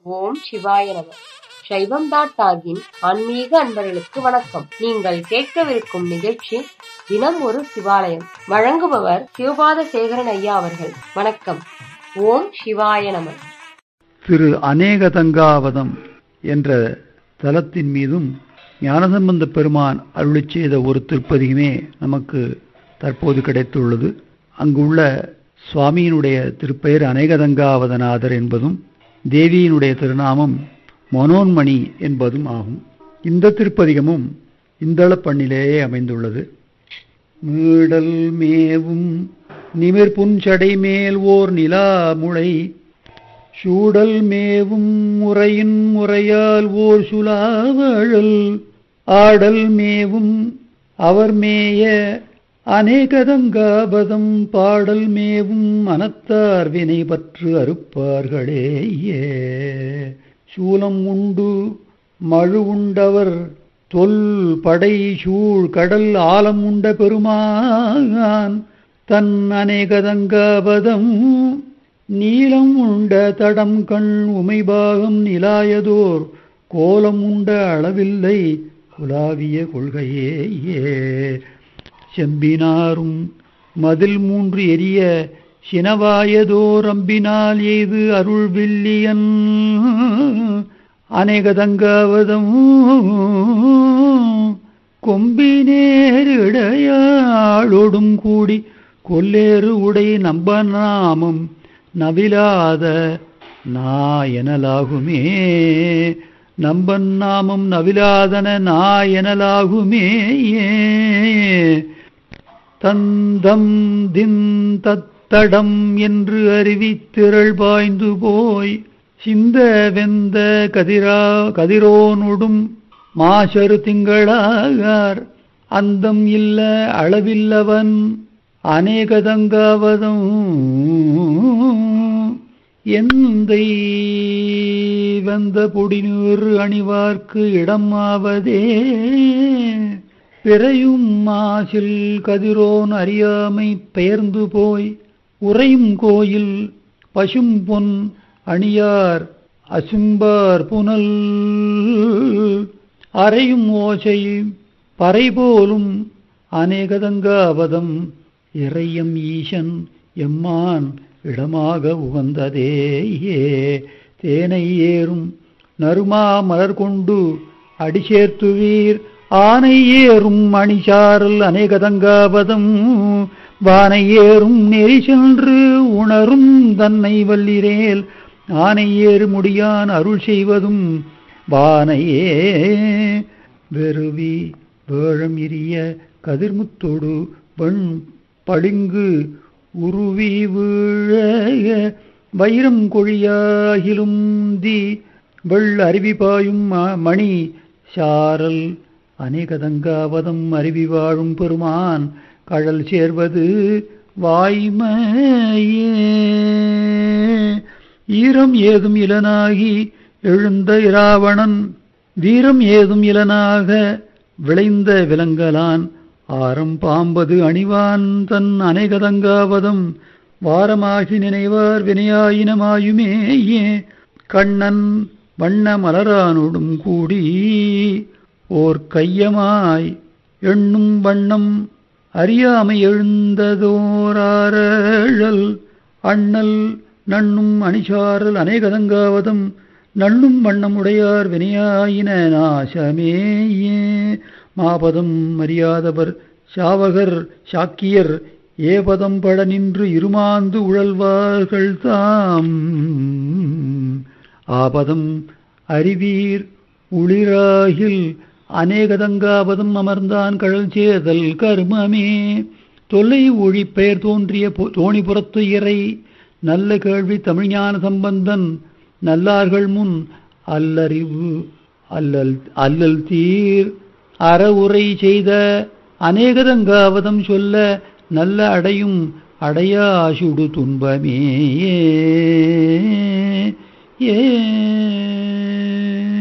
ஓம் சிவாய நம சைவம் டாட் டாகின் ஆன்மீக அன்பர்களுக்கு வணக்கம் நீங்கள் கேட்கவிருக்கும் நிகழ்ச்சி தினம் ஒரு சிவாலயம் வழங்குபவர் சிவபாத சேகரன் ஐயா அவர்கள் வணக்கம் ஓம் சிவாய நம திரு அநேகதங்காவதம் என்ற தலத்தின் மீதும் ஞானசம்பந்த பெருமான் அருளிச் செய்த ஒரு திருப்பதியுமே நமக்கு தற்போது கிடைத்துள்ளது அங்குள்ள சுவாமியினுடைய திருப்பெயர் அநேகதங்காவதநாதர் என்பதும் தேவியினுடைய திருநாமம் மனோன்மணி என்பதும் ஆகும் இந்த திருப்பதிகமும் இந்தள பண்ணிலேயே அமைந்துள்ளது மீடல் மேவும் நிமிர் புஞ்சடை மேல் ஓர் நிலா முளை சூடல் மேவும் முறையின் முறையால் ஓர் சுலாவழல் ஆடல் மேவும் அவர் மேய அநேகதங்காபதம் பாடல் மேவும் மனத்தார் வினை பற்று அறுப்பார்களேயே சூலம் உண்டு மழு உண்டவர் தொல் படை சூழ் கடல் ஆலம் உண்ட பெருமான் தன் அநேகதங்காபதம் நீலம் உண்ட தடம் கண் உமைபாகம் நிலாயதோர் கோலம் உண்ட அளவில்லை குலாவிய கொள்கையேயே செம்பினாரும் மதில் மூன்று எரிய சினவாயதோர் அம்பினால் எய்து அருள் வில்லியன் அநேகதங்காவதம் கொம்பினேரிடையாளோடும் கூடி கொல்லேறு உடை நம்ப நாமம் நவிலாத நாயனலாகுமே நம்பன் நாமம் நவிலாதன நாயனலாகுமே தந்தம் தின் தத்தடம் என்று அறிவித்திரள் பாய்ந்து போய் சிந்த வெந்த கதிரா கதிரோனுடும் மாசரு திங்களாகார் அந்தம் இல்ல அளவில்லவன் அநேகதங்காவதம் எந்தை வந்த பொடிநூறு அணிவார்க்கு இடம் ஆவதே பிறையும் மாசில் கதிரோன் அறியாமை பெயர்ந்து போய் உறையும் கோயில் பசும் பொன் அணியார் அசும்பார் புனல் அறையும் ஓசை பறை போலும் அநேகதங்காவதம் இறையம் ஈசன் எம்மான் இடமாக உகந்ததேயே தேனை ஏறும் நறுமா மலர் கொண்டு அடி சேர்த்துவீர் ஆனை ஏறும் மணிசாரல் அநேகதங்காபதம் வானை ஏறும் நெறி சென்று உணரும் தன்னை வல்லிரேல் ஆனை ஏறு முடியான் அருள் செய்வதும் வானையே வெறுவி வேழம் இரிய கதிர்முத்தொடு வெண் பளிங்கு உருவி வீழ வைரம் கொழியாகிலும் தி வெள் அருவி பாயும் மணி சாரல் அநேகதங்காவதம் அருவி வாழும் பெருமான் கழல் சேர்வது வாய்மையே ஈரம் ஏதும் இலனாகி எழுந்த இராவணன் வீரம் ஏதும் இலனாக விளைந்த விலங்கலான் ஆரம் பாம்பது அணிவான் தன் அநேகதங்காவதம் வாரமாகி நினைவார் வினையாயினமாயுமேயே கண்ணன் வண்ண மலரானோடும் கூடி ஓர் கையமாய் எண்ணும் வண்ணம் அறியாமை எழுந்ததோராரழல் அண்ணல் நண்ணும் அணிசாரல் அநேகதங்காவதம் நண்ணும் வண்ணம் உடையார் வினையாயின நாசமேயே மாபதம் அறியாதவர் சாவகர் சாக்கியர் ஏபதம் பட நின்று இருமாந்து உழல்வார்கள் தாம் ஆபதம் அறிவீர் உளிராகில் அநேகதங்காபதம் அமர்ந்தான் கழல் சேதல் கர்மமே தொல்லை ஒழி பெயர் தோன்றிய தோணிபுறத்து இறை நல்ல கேள்வி தமிழ்ஞான சம்பந்தன் நல்லார்கள் முன் அல்லறிவு அல்லல் அல்லல் தீர் அறவுரை செய்த அநேகதங்காவதம் சொல்ல நல்ல அடையும் அடையாசுடு துன்பமே ஏ